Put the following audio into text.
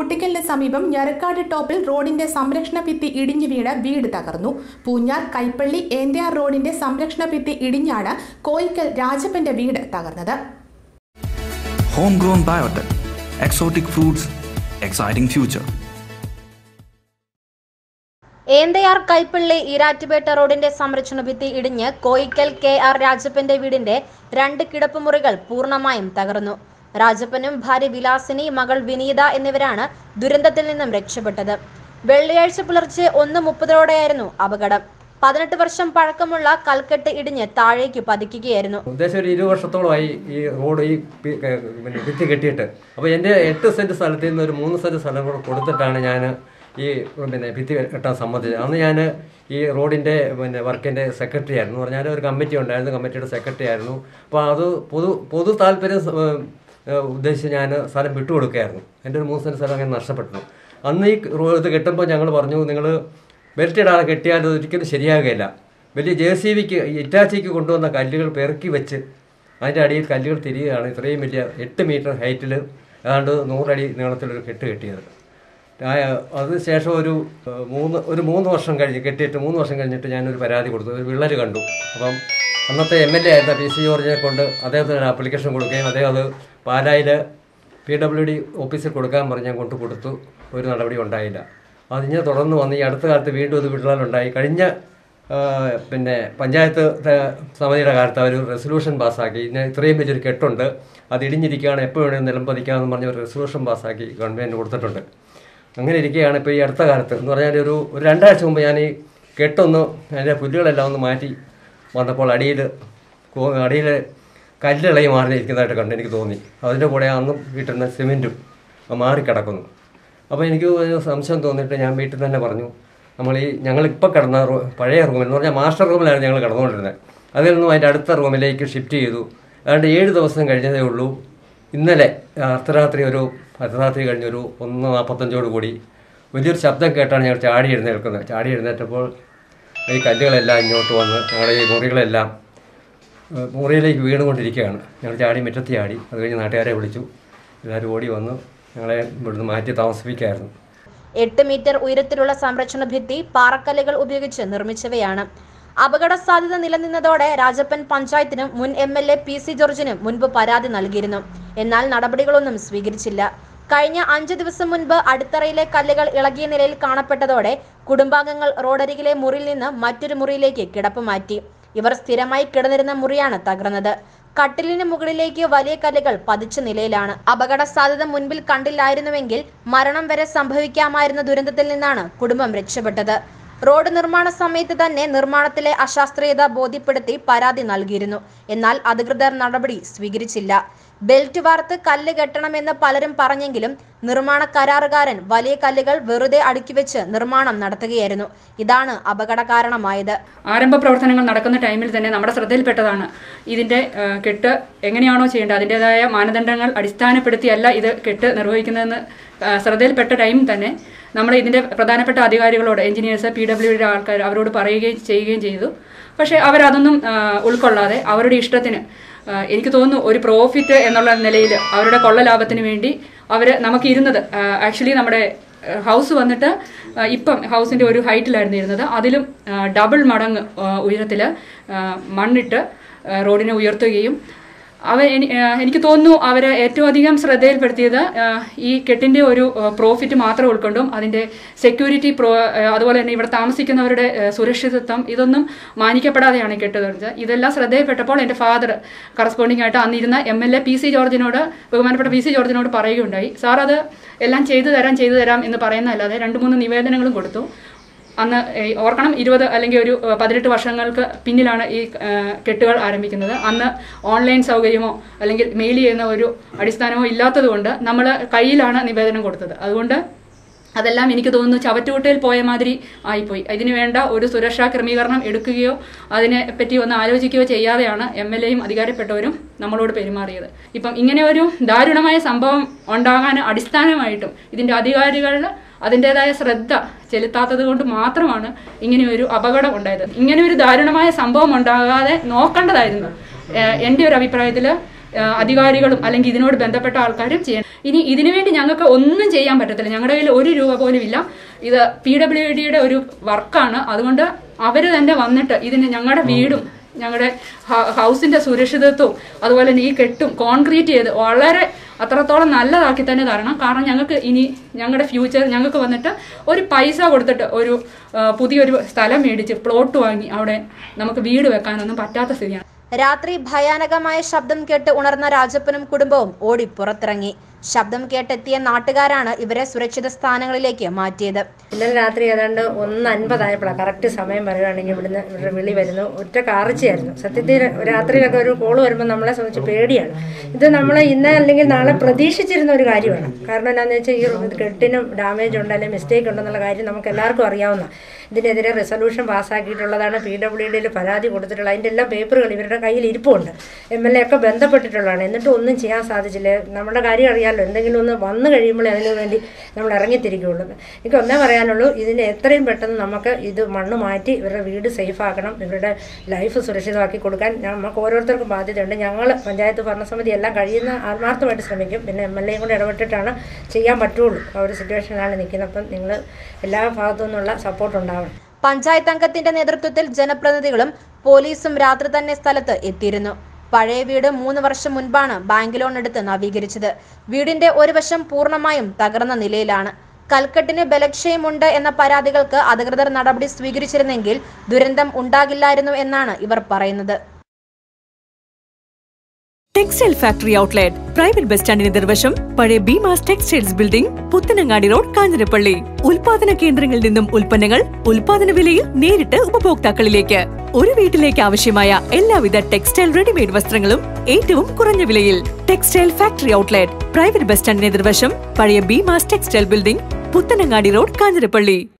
കുട്ടിക്കലിന് സമീപം ഞരക്കാട് ടോപ്പിൽ റോഡിന്റെ സംരക്ഷണ ഭിത്തി ഇടിഞ്ഞു വീണ് വീട് തകർന്നു പൂഞ്ഞാർ കൈപ്പള്ളി ഏന്ത്യാർ റോഡിന്റെ സംരക്ഷണ ഭിത്തി ഇടിഞ്ഞാണ് കോയിക്കൽ രാജപ്പന്റെ വീട് തകർന്നത് Homegrown biotech, exotic fruits, exciting future. Enthayar Kaipally Erattupetta റോഡിന്റെ സംരക്ഷണ ഭിത്തി ഇടിഞ്ഞ് കോയിക്കൽ കെ ആർ രാജപ്പന്റെ വീടിന്റെ രണ്ട് കിടപ്പുമുറികൾ പൂർണ്ണമായും തകർന്നു രാജപ്പനും ഭാര്യ വിലാസിനി മകൾ വിനീത എന്നിവരാണ് ദുരന്തത്തിൽ നിന്നും രക്ഷപ്പെട്ടത് വെള്ളിയാഴ്ച പുലർച്ചെ ഒന്ന് മുപ്പതോടെയായിരുന്നു അപകടം പതിനെട്ട് വർഷം പഴക്കമുള്ള കൽക്കെട്ട് ഇടിഞ്ഞ് താഴേക്ക് പതിക്കുകയായിരുന്നു ഉദ്ദേശം ഒരു ഇരുപത് വർഷത്തോളമായി ഈ റോഡ് ഈ പി- ക- പിന്നെ ഭിത്തി കെട്ടിയിട്ട് അപ്പോൾ എൻ്റെ എട്ട് സെൻറ്റ് സ്ഥലത്തിൽ നിന്ന് ഒരു മൂന്ന് സെൻറ്റ് സ്ഥലം കൂടെ കൊടുത്തിട്ടാണ് ഞാൻ ഈ പിന്നെ ഭിത്തി കെട്ടാൻ സമ്മതിച്ചത് അന്ന് ഞാൻ ഈ റോഡിൻ്റെ പിന്നെ വർക്കിൻ്റെ സെക്രട്ടറി ആയിരുന്നു എന്ന് പറഞ്ഞാൽ ഒരു കമ്മിറ്റി ഉണ്ടായിരുന്നു കമ്മിറ്റിയുടെ സെക്രട്ടറി ആയിരുന്നു അപ്പോൾ അത് പൊതു പൊതു താല്പര്യം സ- ഏഹ് ഉദ്ദേശിച്ച് ഞാൻ സ്ഥലം വിട്ടുകൊടുക്കുകയായിരുന്നു എൻ്റെ ഒരു മൂന്ന് സെൻറ്റ് സ്ഥലം അങ്ങനെ നഷ്ടപ്പെട്ടു അന്ന് ഈ റോ ഇത് കെട്ടുമ്പോൾ ഞങ്ങൾ പറഞ്ഞു നിങ്ങൾ ബെൽറ്റ് ഇടാതെ കെട്ടിയാൽ അത് ഒരിക്കലും ശരിയാകുകയില്ല വലിയ ജെ സി ബിക്ക് ഇറ്റാച്ചിക്ക് കൊണ്ടുവന്ന കല്ലുകൾ പെറുക്കി വെച്ച് അതിൻ്റെ അടിയിൽ കല്ലുകൾ തിരികെയാണ് ഇത്രയും വലിയ എട്ട് മീറ്റർ ഹൈറ്റിൽ ഏതാണ്ട് നൂറടി നീളത്തിലൊരു കെട്ട് കെട്ടിയത് അതിന് ശേഷം ഒരു ഏഹ്, മൂന്ന് ഒരു മൂന്ന് വർഷം കഴിഞ്ഞ് കെട്ടിയിട്ട് മൂന്ന് വർഷം കഴിഞ്ഞിട്ട് ഞാനൊരു പരാതി കൊടുത്തു ഒരു വിള്ളൽ കണ്ടു അപ്പം അന്നത്തെ എം എൽ എ ആയിരുന്ന പി സി ജോർജിനെ കൊണ്ട് അദ്ദേഹത്തിന് ഒരു ആപ്ലിക്കേഷൻ കൊടുക്കുകയും അദ്ദേഹം അത് പാലായിൽ പി ഡബ്ല്യു ഡി ഓഫീസിൽ കൊടുക്കാൻ പറഞ്ഞ് ഞാൻ കൊണ്ട് കൊടുത്തു ഒരു നടപടി ഉണ്ടായില്ല അതിനെ തുടർന്ന് വന്ന് ഈ അടുത്ത കാലത്ത് വീണ്ടും ഇത് വിള്ളലുണ്ടായി കഴിഞ്ഞ ആ, പിന്നെ പഞ്ചായത്ത് ത- സമിതിയുടെ കാലത്ത് അവർ റെസൊല്യൂഷൻ പാസ്സാക്കി ഇങ്ങനെ ഇത്രയും വലിയൊരു കെട്ടുണ്ട് അത് ഇടിഞ്ഞിരിക്കുകയാണ് എപ്പോൾ വേണമെങ്കിലും നിലംപതിക്കാമെന്ന് പറഞ്ഞ് ഒരു റെസൊല്യൂഷൻ പാസ്സാക്കി ഗവൺമെൻറ് കൊടുത്തിട്ടുണ്ട് അങ്ങനെ ഇരിക്കുകയാണ് ഇപ്പോൾ ഈ അടുത്ത കാലത്ത് എന്ന് പറഞ്ഞാൽ ഒരു ഒരു രണ്ടാഴ്ച മുമ്പ് ഞാൻ ഈ കെട്ടൊന്ന് അതിൻ്റെ പുല്ലുകളെല്ലാം ഒന്ന് മാറ്റി വന്നപ്പോൾ അടിയിൽ അടിയിൽ കല്ലിളകി മാറിയിരിക്കുന്നതായിട്ട് കണ്ട് എനിക്ക് തോന്നി അതിൻ്റെ കൂടെ അന്നും വീട്ടിൽ നിന്ന് സിമെൻറ്റും മാറിക്കിടക്കുന്നു അപ്പോൾ എനിക്ക് ഒരു സംശയം തോന്നിയിട്ട് ഞാൻ വീട്ടിൽ തന്നെ പറഞ്ഞു നമ്മൾ ഈ ഞങ്ങളിപ്പോൾ കിടന്ന റൂ പഴയ റൂമിൽ എന്ന് പറഞ്ഞാൽ മാസ്റ്റർ റൂമിലായിരുന്നു ഞങ്ങൾ കിടന്നുകൊണ്ടിരുന്നത് അതിൽ നിന്നും അതിൻ്റെ അടുത്ത റൂമിലേക്ക് ഷിഫ്റ്റ് ചെയ്തു അതുകൊണ്ട് ഏഴ് ദിവസം കഴിഞ്ഞതേ ഉള്ളൂ ഇന്നലെ അർദ്ധരാത്രി ഒരു അർദ്ധരാത്രി കഴിഞ്ഞൊരു ഒന്ന് നാൽപ്പത്തഞ്ചോട് കൂടി വലിയൊരു ശബ്ദം കേട്ടാണ് ഞങ്ങൾ ചാടി എഴുന്നേൽക്കുന്നത് ചാടി എഴുന്നേറ്റപ്പോൾ ഈ കല്ലുകളെല്ലാം ഇങ്ങോട്ട് വന്ന് ഞങ്ങളുടെ ഈ മുറികളെല്ലാം ഏഹ് മുറിയിലേക്ക് വീണുകൊണ്ടിരിക്കുകയാണ് ഞങ്ങൾ ചാടി മുറ്റത്ത് ചാടി അത് കഴിഞ്ഞ് നാട്ടുകാരെ വിളിച്ചു എല്ലാവരും ഓടി വന്നു ഞങ്ങളെ ഇവിടുന്ന് മാറ്റി താമസിപ്പിക്കുകയായിരുന്നു എട്ട് മീറ്റർ ഉയരത്തിലുള്ള സംരക്ഷണ ഭിത്തി പാറക്കല്ലുകൾ ഉപയോഗിച്ച് നിർമ്മിച്ചവയാണ് അപകട സാധ്യത നിലനിന്നതോടെ രാജപ്പൻ പഞ്ചായത്തിനും മുൻ M L A P C ജോർജിനും മുൻപ് പരാതി നൽകിയിരുന്നു എന്നാൽ നടപടികളൊന്നും സ്വീകരിച്ചില്ല കഴിഞ്ഞ അഞ്ചു ദിവസം മുൻപ് അടിത്തറയിലെ കല്ലുകൾ ഇളകിയ നിലയിൽ കാണപ്പെട്ടതോടെ കുടുംബാംഗങ്ങൾ റോഡരികിലെ മുറിയിൽ നിന്ന് മറ്റൊരു മുറിയിലേക്ക് കിടപ്പ് മാറ്റി ഇവർ സ്ഥിരമായി കിടന്നിരുന്ന മുറിയാണ് തകർന്നത് കട്ടിലിന് മുകളിലേക്ക് വലിയ കല്ലുകൾ പതിച്ച നിലയിലാണ് അപകട സാധ്യത മുൻപിൽ കണ്ടില്ലായിരുന്നുവെങ്കിൽ മരണം വരെ സംഭവിക്കാമായിരുന്ന ദുരന്തത്തിൽ നിന്നാണ് കുടുംബം രക്ഷപ്പെട്ടത് റോഡ് നിർമ്മാണ സമയത്ത് തന്നെ നിർമ്മാണത്തിലെ അശാസ്ത്രീയത ബോധ്യപ്പെടുത്തി പരാതി നൽകിയിരുന്നു എന്നാൽ അധികൃതർ നടപടി സ്വീകരിച്ചില്ല ബെൽറ്റ് വാർത്ത് കല്ല് കെട്ടണമെന്ന് പലരും പറഞ്ഞെങ്കിലും നിർമ്മാണ കരാറുകാരൻ വലിയ കല്ലുകൾ വെറുതെ അടുക്കി വെച്ച് നിർമ്മാണം നടത്തുകയായിരുന്നു ഇതാണ് അപകട കാരണമായത് ആരംഭ പ്രവർത്തനങ്ങൾ നടക്കുന്ന ടൈമിൽ തന്നെ നമ്മുടെ ശ്രദ്ധയിൽപ്പെട്ടതാണ് ഇതിൻ്റെ ആ, കെട്ട് എങ്ങനെയാണോ ചെയ്യേണ്ടത് അതിൻ്റെതായ മാനദണ്ഡങ്ങൾ അടിസ്ഥാനപ്പെടുത്തിയല്ല ഇത് കെട്ട് നിർവഹിക്കുന്നതെന്ന് ആ, ശ്രദ്ധയിൽപ്പെട്ട ടൈം തന്നെ നമ്മൾ ഇതിൻ്റെ പ്രധാനപ്പെട്ട അധികാരികളോട് എഞ്ചിനീയേഴ്സ് പി ഡബ്ല്യു ഡിയുടെ ആൾക്കാർ അവരോട് പറയുകയും ചെയ്യുകയും ചെയ്തു പക്ഷേ അവരതൊന്നും ആ, ഉൾക്കൊള്ളാതെ അവരുടെ ഇഷ്ടത്തിന് ആ, എനിക്ക് തോന്നുന്നു ഒരു പ്രോഫിറ്റ് എന്നുള്ള നിലയിൽ അവരുടെ കൊള്ള ലാഭത്തിന് വേണ്ടി അവർ നമുക്ക് ഇരുന്നത് ആക്ച്വലി നമ്മുടെ ഹൗസ് വന്നിട്ട് ആ, ഇപ്പം ഹൗസിൻ്റെ ഒരു ഹൈറ്റിലായിരുന്നു ഇരുന്നത് അതിലും ഡബിൾ മടങ്ങ് ഉയരത്തിൽ മണ്ണിട്ട് ആ, റോഡിനെ ഉയർത്തുകയും അവ എനി- ആ, എനിക്ക് തോന്നുന്നു അവരെ ഏറ്റവും അധികം ശ്രദ്ധയിൽപ്പെടുത്തിയത് ആ, ഈ കെട്ടിൻ്റെ ഒരു പ്രോഫിറ്റ് മാത്രം ഉൾക്കൊണ്ടും അതിൻ്റെ സെക്യൂരിറ്റി പ്രോ ആ, അതുപോലെ തന്നെ ഇവിടെ താമസിക്കുന്നവരുടെ ആ, സുരക്ഷിതത്വം ഇതൊന്നും മാനിക്കപ്പെടാതെയാണ് ഈ കെട്ട് തീർച്ചത് ഇതെല്ലാം ശ്രദ്ധയിൽപ്പെട്ടപ്പോൾ എൻ്റെ ഫാദർ കറസ്പോണ്ടിങ് ആയിട്ട് അന്നിരുന്ന M L A P C ജോർജിനോട് ബഹുമാനപ്പെട്ട പി സി ജോർജിനോട് പറയുകയുണ്ടായി സാർ അത് എല്ലാം ചെയ്തു തരാം ചെയ്തു തരാം എന്ന് പറയുന്നതല്ലാതെ രണ്ട് മൂന്ന് നിവേദനങ്ങളും കൊടുത്തു അന്ന് ഈ ഓർക്കണം ഇരുപത് അല്ലെങ്കിൽ ഒരു ഏഹ്, പതിനെട്ട് വർഷങ്ങൾക്ക് പിന്നിലാണ് ഈ ഏഹ്, കെട്ടുകൾ ആരംഭിക്കുന്നത് അന്ന് ഓൺലൈൻ സൗകര്യമോ അല്ലെങ്കിൽ മെയിൽ ചെയ്യുന്ന ഒരു അടിസ്ഥാനമോ ഇല്ലാത്തതുകൊണ്ട് നമ്മൾ കയ്യിലാണ് നിവേദനം കൊടുത്തത് അതുകൊണ്ട് അതെല്ലാം എനിക്ക് തോന്നുന്നു ചവറ്റുകുട്ടയിൽ പോയ മാതിരി ആയിപ്പോയി ഇതിനു വേണ്ട ഒരു സുരക്ഷാ ക്രമീകരണം എടുക്കുകയോ അതിനെ പറ്റി ഒന്ന് ആലോചിക്കുകയോ ചെയ്യാതെയാണ് എം എൽ എയും അധികാരപ്പെട്ടവരും നമ്മളോട് പെരുമാറിയത് ഇപ്പം ഇങ്ങനെ ഒരു ദാരുണമായ സംഭവം ഉണ്ടാകാൻ അടിസ്ഥാനമായിട്ടും ഇതിൻ്റെ അധികാരികൾ അതിൻ്റെതായ ശ്രദ്ധ ചെലുത്താത്തത് കൊണ്ട് മാത്രമാണ് ഇങ്ങനെ ഒരു അപകടം ഉണ്ടായത് ഇങ്ങനെ ഒരു ദാരുണമായ സംഭവം ഉണ്ടാകാതെ നോക്കേണ്ടതായിരുന്നു ഏഹ് എൻ്റെ ഒരു അഭിപ്രായത്തിൽ ആ, അധികാരികളും അല്ലെങ്കിൽ ഇതിനോട് ബന്ധപ്പെട്ട ആൾക്കാരും ചെയ്യണം ഇനി ഇതിനു വേണ്ടി ഞങ്ങൾക്ക് ഒന്നും ചെയ്യാൻ പറ്റത്തില്ല ഞങ്ങളുടെ കയ്യിൽ ഒരു രൂപ പോലും ഇല്ല ഇത് പി ഡബ്ല്യു ഡിയുടെ ഒരു വർക്കാണ് അതുകൊണ്ട് അവർ തന്നെ വന്നിട്ട് ഇതിന് ഞങ്ങളുടെ വീടും ഞങ്ങളുടെ ഹ- ഹൗസിന്റെ സുരക്ഷിതത്വവും അതുപോലെ തന്നെ ഈ കെട്ടും കോൺക്രീറ്റ് ചെയ്ത് വളരെ അത്രത്തോളം നല്ലതാക്കി തന്നെ തരണം കാരണം ഞങ്ങൾക്ക് ഇനി ഞങ്ങളുടെ ഫ്യൂച്ചർ ഞങ്ങൾക്ക് വന്നിട്ട് ഒരു പൈസ കൊടുത്തിട്ട് ഒരു ആ, പുതിയൊരു സ്ഥലം മേടിച്ച് പ്ലോട്ട് വാങ്ങി അവിടെ നമുക്ക് വീട് വെക്കാനൊന്നും പറ്റാത്ത സ്ഥിതിയാണ് രാത്രി ഭയാനകമായ ശബ്ദം കേട്ട് ഉണർന്ന രാജപ്പനും കുടുംബവും ഓടി പുറത്തിറങ്ങി ശബ്ദം കേട്ടെത്തിയ നാട്ടുകാരാണ് ഇവരെ സുരക്ഷിത സ്ഥാനങ്ങളിലേക്ക് മാറ്റിയത് ഇന്നലെ രാത്രി ഏതാണ്ട് ഒന്ന് അൻപതായപ്പോഴാണ് കറക്റ്റ് സമയം പറയുകയാണെങ്കിൽ ഇവിടുന്ന് ഇവരുടെ വിളി വരുന്നു ഒറ്റ കാർച്ചയായിരുന്നു സത്യത്തിൽ രാത്രിയിലൊക്കെ ഒരു കോള് വരുമ്പോൾ നമ്മളെ സംബന്ധിച്ച് പേടിയാണ് ഇത് നമ്മൾ ഇന്ന് അല്ലെങ്കിൽ നാളെ പ്രതീക്ഷിച്ചിരുന്ന ഒരു കാര്യമാണ് കാരണം എന്താണെന്ന് വെച്ചാൽ ഈ കെട്ടിനും ഡാമേജ് ഉണ്ട് അല്ലെങ്കിൽ മിസ്റ്റേക്ക് ഉണ്ടെന്നുള്ള കാര്യം നമുക്ക് എല്ലാവർക്കും അറിയാവുന്ന ഇതിനെതിരെ റെസൊല്യൂഷൻ പാസ്സാക്കിയിട്ടുള്ളതാണ് പി ഡബ്ല്യു ഡിയിൽ പരാതി കൊടുത്തിട്ടുള്ളത് അതിൻ്റെ എല്ലാ പേപ്പറുകൾ ഇവരുടെ കയ്യിൽ ഇരിപ്പുണ്ട് എം എൽ എ ഒക്കെ ബന്ധപ്പെട്ടിട്ടുള്ളതാണ് എന്നിട്ടും ഒന്നും ചെയ്യാൻ സാധിച്ചില്ല നമ്മുടെ കാര്യം അറിയാമല്ലോ എന്തെങ്കിലും ഒന്ന് വന്നു കഴിയുമ്പോഴേ അതിനു വേണ്ടി നമ്മൾ ഇറങ്ങിത്തിരിക്കുകയുള്ളൂ എനിക്ക് ഒന്നേ പറയാനുള്ളൂ ഇതിന് എത്രയും പെട്ടെന്ന് നമുക്ക് ഇത് മണ്ണ് മാറ്റി ഇവരുടെ വീട് സേഫ് ആക്കണം ഇവരുടെ ലൈഫ് സുരക്ഷിതമാക്കി കൊടുക്കാൻ നമുക്ക് ഓരോരുത്തർക്കും ബാധ്യതയുണ്ട് ഞങ്ങൾ പഞ്ചായത്ത് ഭരണസമിതി എല്ലാം കഴിയുന്ന ആത്മാർത്ഥമായിട്ട് ശ്രമിക്കും പിന്നെ എം എൽ എയും കൂടെ ഇടപെട്ടിട്ടാണ് ചെയ്യാൻ പറ്റുള്ളൂ ആ ഒരു സിറ്റുവേഷനിലാണ് നിൽക്കുന്നത് അപ്പം നിങ്ങൾ എല്ലാ ഭാഗത്തു നിന്നുള്ള സപ്പോർട്ട് ഉണ്ടാവണം പഞ്ചായത്ത് അംഗത്തിന്റെ നേതൃത്വത്തിൽ ജനപ്രതിനിധികളും പോലീസും രാത്രി തന്നെ സ്ഥലത്ത് എത്തിയിരുന്നു പഴയ വീട് മൂന്ന് വർഷം മുൻപാണ് ബാങ്ക് ലോൺ എടുത്ത് നവീകരിച്ചത് വീടിന്റെ ഒരു വശം പൂർണ്ണമായും തകർന്ന നിലയിലാണ് കൽക്കെട്ടിന് ബലക്ഷയമുണ്ട് എന്ന പരാതികൾക്ക് അധികൃതർ നടപടി സ്വീകരിച്ചിരുന്നെങ്കിൽ ദുരന്തം ഉണ്ടാകില്ലായിരുന്നു എന്നാണ് ഇവർ പറയുന്നത് textile factory outlet private bus സ്റ്റാൻഡിന് നിർവശം പഴയ Bheemas textiles building Puthanangadi road Kanjirappally ഉൽപാദന കേന്ദ്രങ്ങളിൽ നിന്നും ഉൽപ്പന്നങ്ങൾ ഉൽപാദന വിലയിൽ നേരിട്ട് ഉപഭോക്താക്കളിലേക്ക് ഒരു വീട്ടിലേക്ക് ആവശ്യമായ എല്ലാവിധ ടെക്സ്റ്റൈൽ റെഡിമെയ്ഡ് വസ്ത്രങ്ങളും ഏറ്റവും കുറഞ്ഞ വിലയിൽ textile factory outlet private bus സ്റ്റാൻഡിന് എതിർവശം പഴയ Bheemas textile building Puthanangadi road Kanjirappally